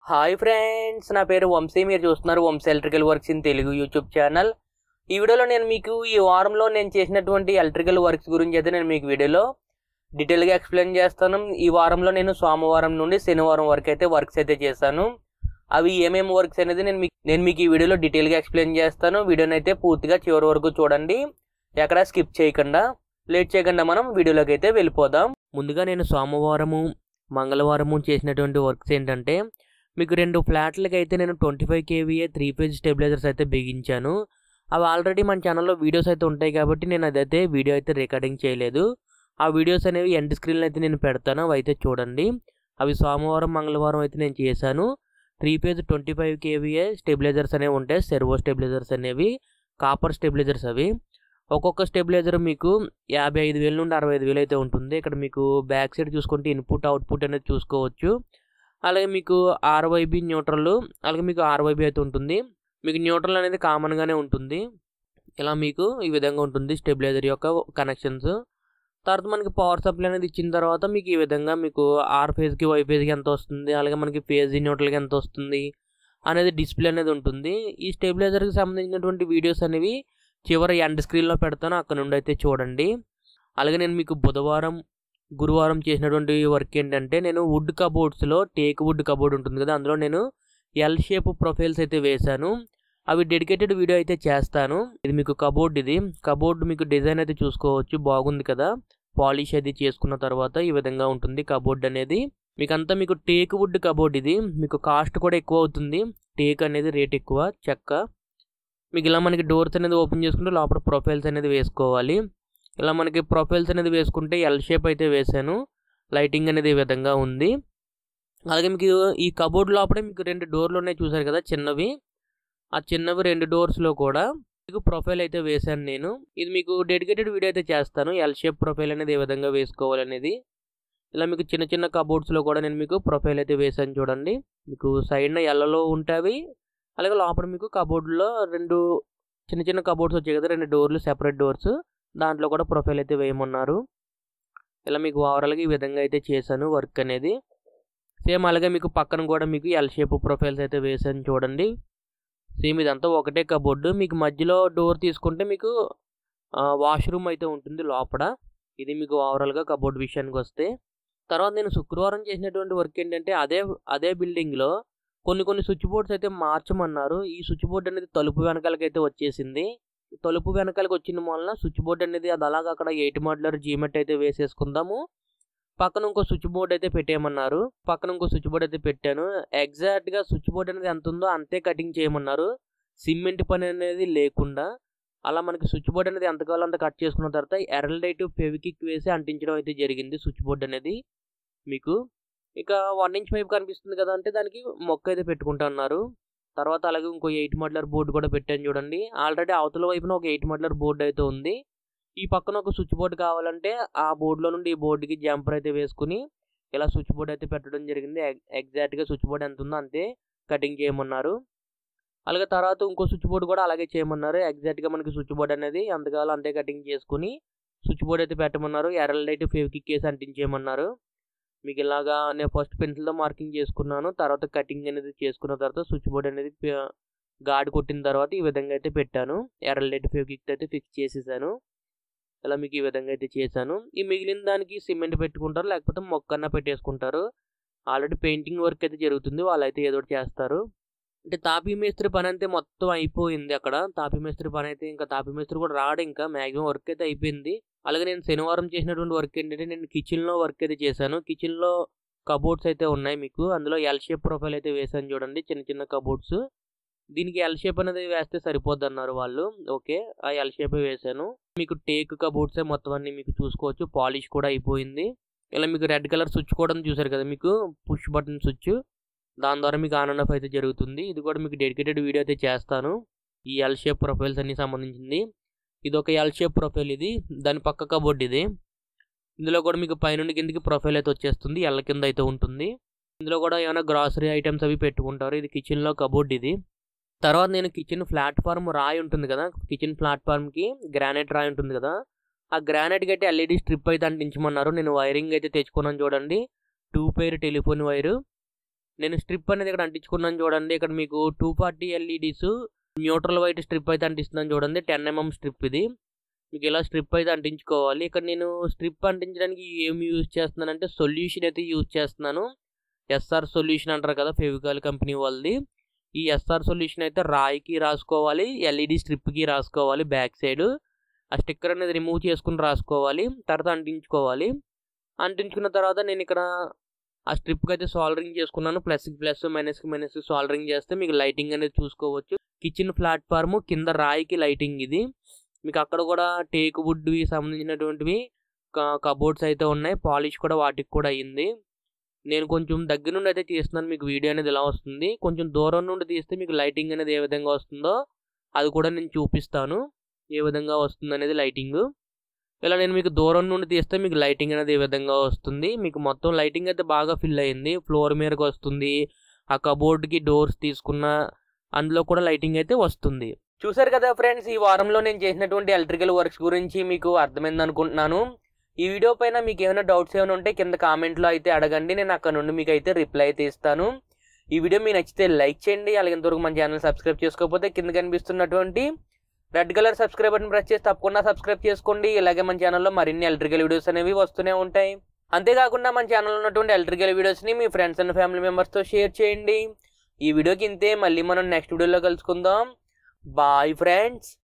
hi friends నా పేరు వంశీ మీరు చూస్తున్నారు Vamshi electrical works in Telugu YouTube channel ఈ వీడియోలో నేను మీకు ఈ వారంలో నేను చేసినటువంటి ఎలక్ట్రికల్ వర్క్స్ గురించి అయితే నేను మీకు వీడియోలో డీటెయిల్గా ఎక్స్ప్లెయిన్ చేస్తాను ఈ వారంలో నేను సోమవారం నుండి శనివారం వరకు అయితే వర్క్స్ అయితే చేశాను అవి ఏమేమి వర్క్స్ అనేది నేను మీకు నేను మీకు ఈ వీడియోలో డీటెయిల్గా ఎక్స్ప్లెయిన్ చేస్తాను వీడియోని అయితే పూర్తిగా చివరి వరకు చూడండి ఎక్కడ స్కిప్ చేయకుండా లేట్ చేయకుండా మనం వీడియోలోకి అయితే వెళ్ళిపోదాం ముందుగా నేను సోమవారము మంగళవారము చేసినటువంటి వర్క్స్ ఏంటంటే మీకు రెండు ఫ్లాట్లకి అయితే నేను twenty five KVA three phase stabilisers అయితే బిగించాను అవి ఆల్రెడీ మన ఛానల్లో వీడియోస్ అయితే ఉంటాయి కాబట్టి నేను అదైతే వీడియో అయితే రికార్డింగ్ చేయలేదు ఆ వీడియోస్ అనేవి ఎండ్ స్క్రీన్లో అయితే నేను పెడతాను అవి అయితే చూడండి అవి సోమవారం మంగళవారం అయితే నేను చేశాను three phase twenty five KVA stabilisers అనేవి ఉంటాయి సెర్వో స్టెబిలైజర్స్ అనేవి కాపర్ స్టెబిలైజర్స్ అవి ఒక్కొక్క స్టెబిలైజర్ మీకు యాభై ఐదు వేల నుండి అరవై ఐదు వేలు అయితే ఉంటుంది ఇక్కడ మీకు బ్యాక్ సైడ్ చూసుకుంటే ఇన్పుట్ అవుట్పుట్ అనేది చూసుకోవచ్చు అలాగే మీకు ఆర్వైబి న్యూట్రల్ అలాగే మీకు ఆర్వైబి అయితే ఉంటుంది మీకు న్యూట్రల్ అనేది కామన్గానే ఉంటుంది ఇలా మీకు ఈ విధంగా ఉంటుంది స్టెబిలైజర్ యొక్క కనెక్షన్స్ తర్వాత మనకి పవర్ సప్లై అనేది ఇచ్చిన తర్వాత మీకు ఈ విధంగా మీకు ఆర్ ఫేజ్కి వై ఫేజ్కి ఎంత వస్తుంది అలాగే మనకి ఫేజ్ న్యూట్రల్కి ఎంత వస్తుంది అనేది డిస్ప్లే అనేది ఉంటుంది ఈ స్టెబిలైజర్కి సంబంధించినటువంటి వీడియోస్ అనేవి చివరి ఎండ్ స్క్రీన్లో పెడతాను అక్కడ నుండి అయితే చూడండి అలాగే నేను మీకు బుధవారం గురువారం చేసినటువంటి వర్క్ ఏంటంటే నేను వుడ్ కబోర్డ్స్లో టేక్ వుడ్ కబోర్డ్ ఉంటుంది కదా అందులో నేను ఎల్ షేప్ ప్రొఫైల్స్ అయితే వేశాను అవి డెడికేటెడ్ వీడియో అయితే చేస్తాను ఇది మీకు కబోర్డ్ ఇది కబోర్డ్ మీకు డిజైన్ అయితే చూసుకోవచ్చు బాగుంది కదా పాలిష్ అది చేసుకున్న తర్వాత ఈ విధంగా ఉంటుంది కబోర్డ్ అనేది మీకు అంతా మీకు టేక్ వుడ్ కబోర్డ్ ఇది మీకు కాస్ట్ కూడా ఎక్కువ అవుతుంది టేక్ అనేది రేట్ ఎక్కువ చెక్క మీకు ఇలా మనకి డోర్స్ అనేది ఓపెన్ చేసుకుంటే లోపల ప్రొఫైల్స్ అనేది వేసుకోవాలి ఇలా మనకి ప్రొఫైల్స్ అనేది వేసుకుంటే ఎల్ షేప్ అయితే వేసాను లైటింగ్ అనేది ఈ విధంగా ఉంది అలాగే మీకు ఈ కబోర్డ్ లోపలే మీకు రెండు డోర్లు ఉన్నాయి చూసారు కదా చిన్నవి ఆ చిన్నవి రెండు డోర్స్లో కూడా మీకు ప్రొఫైల్ అయితే వేశాను నేను ఇది మీకు డెడికేటెడ్ వీడియో అయితే చేస్తాను ఎల్ షేప్ ప్రొఫైల్ అనేది ఏ విధంగా వేసుకోవాలనేది ఇలా మీకు చిన్న చిన్న కబోర్డ్స్లో కూడా నేను మీకు ప్రొఫైల్ అయితే వేశాను చూడండి మీకు సైడ్న ఎల్లలో ఉంటాయి అలాగే లోపల మీకు కబోర్డ్లో రెండు చిన్న చిన్న కబోర్డ్స్ వచ్చాయి కదా రెండు డోర్లు సెపరేట్ డోర్స్ దాంట్లో కూడా ప్రొఫైల్ అయితే వేయమన్నారు ఇలా మీకు ఓవరాల్గా ఈ విధంగా అయితే చేశాను వర్క్ అనేది సేమ్ అలాగే మీకు పక్కన కూడా మీకు ఎల్ షేప్ ప్రొఫైల్స్ అయితే వేసాను చూడండి సేమ్ ఇదంతా ఒకటే కబోర్డు మీకు మధ్యలో డోర్ తీసుకుంటే మీకు వాష్రూమ్ అయితే ఉంటుంది లోపల ఇది మీకు ఓవరాల్గా కబోర్డ్ విషయానికి వస్తే తర్వాత నేను శుక్రవారం చేసినటువంటి వర్క్ ఏంటంటే అదే అదే బిల్డింగ్లో కొన్ని కొన్ని స్విచ్ బోర్డ్స్ అయితే మార్చమన్నారు ఈ స్విచ్ బోర్డ్ అనేది తలుపు వెనకాలకైతే వచ్చేసింది తలుపు వెనకాలకి వచ్చిన వలన స్విచ్ బోర్డ్ అనేది అది అలాగా అక్కడ ఎయిట్ మోడ్లర్ జీమెట్ అయితే వేసేసుకుందాము పక్కన ఇంకో స్విచ్ బోర్డ్ అయితే పెట్టేయమన్నారు పక్కన ఇంకో స్విచ్ బోర్డ్ అయితే పెట్టాను ఎగ్జాక్ట్గా స్విచ్ బోర్డ్ అనేది ఎంత ఉందో అంతే కటింగ్ చేయమన్నారు సిమెంట్ పని అనేది లేకుండా అలా మనకి స్విచ్ బోర్డ్ అనేది ఎంత కావాలో అంత కట్ చేసుకున్న తర్వాత ఎర్రలైట్ ఫెవికిక్ వేసి అంటించడం అయితే జరిగింది స్విచ్ బోర్డ్ అనేది మీకు ఇక వన్ ఇంచ్ పైప్ కనిపిస్తుంది కదా అంటే దానికి మొక్క అయితే పెట్టుకుంటా అన్నారు తర్వాత అలాగే ఇంకో ఎయిట్ మడ్లర్ బోర్డు కూడా పెట్టాను చూడండి ఆల్రెడీ అవతల వైపున ఒక ఎయిట్ మడ్లర్ బోర్డు అయితే ఉంది ఈ పక్కన ఒక స్విచ్ బోర్డు కావాలంటే ఆ బోర్డులో నుండి ఈ బోర్డుకి జంపర్ అయితే వేసుకుని ఇలా స్విచ్ బోర్డ్ అయితే పెట్టడం జరిగింది ఎగ్జాక్ట్గా స్విచ్ బోర్డ్ ఎంత ఉందో అంతే కటింగ్ చేయమన్నారు అలాగే తర్వాత ఇంకో స్విచ్ బోర్డు కూడా అలాగే చేయమన్నారు ఎగ్జాక్ట్గా మనకి స్విచ్ బోర్డ్ అనేది ఎంత కావాలో అంతే కటింగ్ చేసుకుని స్విచ్ బోర్డ్ అయితే పెట్టమన్నారు ఎర్రల లైట్ ఫేవికిక్ వేసి అంటించేయమన్నారు మీకు ఇలాగా నేను ఫస్ట్ పెన్సిల్తో మార్కింగ్ చేసుకున్నాను తర్వాత కటింగ్ అనేది చేసుకున్న తర్వాత స్విచ్ బోర్డ్ అనేది గాడి కొట్టిన తర్వాత ఈ విధంగా అయితే పెట్టాను ఎర్ర లైట్ ఫేవికిక్ అయితే ఫిక్స్ చేసేసాను ఇలా మీకు ఈ విధంగా అయితే చేశాను ఈ మిగిలిన దానికి సిమెంట్ పెట్టుకుంటారు లేకపోతే మొక్కన్న పెట్టేసుకుంటారు ఆల్రెడీ పెయింటింగ్ వర్క్ అయితే జరుగుతుంది వాళ్ళు అయితే ఏదో చేస్తారు అంటే తాపీ మేస్త్రి పని అయితే మొత్తం అయిపోయింది అక్కడ తాపీ మేస్త్రి పని అయితే ఇంకా తాపీ మేస్త్రి కూడా రాడు ఇంకా మ్యాక్సిమం వర్క్ అయితే అయిపోయింది అలాగే నేను శనివారం చేసినటువంటి వర్క్ ఏంటంటే నేను కిచెన్లో వర్క్ అయితే చేశాను కిచెన్లో కబోర్డ్స్ అయితే ఉన్నాయి మీకు అందులో ఎల్ షేప్ ప్రొఫైల్ అయితే వేసాను చూడండి చిన్న చిన్న కబోర్డ్స్ దీనికి ఎల్ షేప్ అనేది వేస్తే సరిపోద్ది అన్నారు వాళ్ళు ఓకే ఆ ఎల్ షేప్ వేసాను మీకు టేక్ కబోర్డ్సే మొత్తం అన్ని మీకు చూసుకోవచ్చు పాలిష్ కూడా అయిపోయింది ఇలా మీకు రెడ్ కలర్ స్విచ్ కూడా చూసారు కదా మీకు పుష్ బటన్ స్విచ్ దాని ద్వారా మీకు ఆన్ అండ్ ఆఫ్ అయితే జరుగుతుంది ఇది కూడా మీకు డెడికేటెడ్ వీడియో అయితే చేస్తాను ఈ ఎల్ షేప్ ప్రొఫైల్స్ అన్ని సంబంధించింది ఇది ఒక ఎల్ షేప్ ప్రొఫైల్ ఇది దాని పక్క కబోర్డ్ ఇది ఇందులో కూడా మీకు పైనుండి కిందకి ప్రొఫైల్ అయితే వచ్చేస్తుంది ఎల్ల కింద అయితే ఉంటుంది ఇందులో కూడా ఏమైనా గ్రాసరీ ఐటమ్స్ అవి పెట్టుకుంటారు ఇది కిచెన్లో కబోర్డ్ ఇది తర్వాత నేను కిచెన్ ప్లాట్ఫామ్ రాయి ఉంటుంది కదా కిచెన్ ప్లాట్ఫామ్కి గ్రానైట్ రాయి ఉంటుంది కదా ఆ గ్రానైట్కి అయితే ఎల్ఈడి స్ట్రిప్ అయితే అంటించమన్నారు నేను వైరింగ్ అయితే తెచ్చుకున్నాను చూడండి టూ పేర్ టెలిఫోన్ వైరు నేను స్ట్రిప్ అనేది ఇక్కడ అంటించుకున్నాను చూడండి ఇక్కడ మీకు two forty LEDs neutral white strip అయితే అంటిస్తున్నాను చూడండి టెన్ ఎంఎం స్ట్రిప్ ఇది మీకు ఇలా స్ట్రిప్ అయితే అంటించుకోవాలి ఇక్కడ నేను స్ట్రిప్ అంటించడానికి ఏమి యూజ్ చేస్తున్నానంటే సొల్యూషన్ అయితే యూజ్ చేస్తున్నాను ఎస్ఆర్ సొల్యూషన్ అంటారు కదా ఫెవికాల్ కంపెనీ వాళ్ళది ఈ ఎస్ఆర్ సొల్యూషన్ అయితే రాయికి రాసుకోవాలి ఎల్ఈడి స్ట్రిప్కి రాసుకోవాలి బ్యాక్ సైడ్ ఆ స్టిక్కర్ అనేది రిమూవ్ చేసుకుని రాసుకోవాలి తర్వాత అంటించుకోవాలి అంటించుకున్న తర్వాత నేను ఇక్కడ ఆ స్ట్రిప్కి అయితే సాల్డరింగ్ చేసుకున్నాను ప్లస్కి ప్లస్ మైనస్కి మైనస్ సాల్డరింగ్ చేస్తే మీకు లైటింగ్ అనేది చూసుకోవచ్చు కిచెన్ ప్లాట్ఫామ్ కింద రాయికి లైటింగ్ ఇది మీకు అక్కడ కూడా టేక్ వుడ్వి సంబంధించినటువంటివి కబోర్డ్స్ అయితే ఉన్నాయి పాలిష్ కూడా వాటికి కూడా అయ్యింది నేను కొంచెం దగ్గర నుండి అయితే తీస్తున్నాను మీకు వీడియో అనేది ఎలా వస్తుంది కొంచెం దూరం నుండి తీస్తే మీకు లైటింగ్ అనేది ఏ విధంగా వస్తుందో అది కూడా నేను చూపిస్తాను ఏ విధంగా వస్తుంది అనేది లైటింగ్ ఇలా నేను మీకు దూరం నుండి తీస్తే మీకు లైటింగ్ అనేది ఏ విధంగా వస్తుంది మీకు మొత్తం లైటింగ్ అయితే బాగా ఫిల్ అయ్యింది ఫ్లోర్ మీదకి వస్తుంది ఆ కబోర్డ్కి డోర్స్ తీసుకున్న అందులో కూడా లైటింగ్ అయితే వస్తుంది చూసారు కదా ఫ్రెండ్స్ ఈ వారంలో నేను చేసినటువంటి ఎలక్ట్రికల్ వర్క్స్ గురించి మీకు అర్థమైంది అనుకుంటున్నాను ఈ వీడియో పైన మీకు ఏమైనా డౌట్స్ ఏమైనా ఉంటే కింద కామెంట్లో అయితే అడగండి నేను అక్కడ నుండి మీకు అయితే రిప్లై అయితే ఇస్తాను ఈ వీడియో మీకు నచ్చితే లైక్ చేయండి అలాగే ఇంతవరకు మన ఛానల్ సబ్స్క్రైబ్ చేసుకోకపోతే కింద కనిపిస్తున్నటువంటి red colour subscribe button press చేసి తప్పకుండా సబ్స్క్రైబ్ చేసుకోండి ఇలాగే మన ఛానల్లో మరిన్ని ఎలక్ట్రికల్ వీడియోస్ అనేవి వస్తూనే ఉంటాయి అంతేకాకుండా మన ఛానల్లో ఉన్నటువంటి ఎలక్ట్రికల్ వీడియోస్ని మీ ఫ్రెండ్స్ అండ్ ఫ్యామిలీ మెంబర్స్తో షేర్ చేయండి ఈ వీడియోకి ఇంతే మళ్ళీ మనం నెక్స్ట్ వీడియోలో కలుసుకుందాం బాయ్ ఫ్రెండ్స్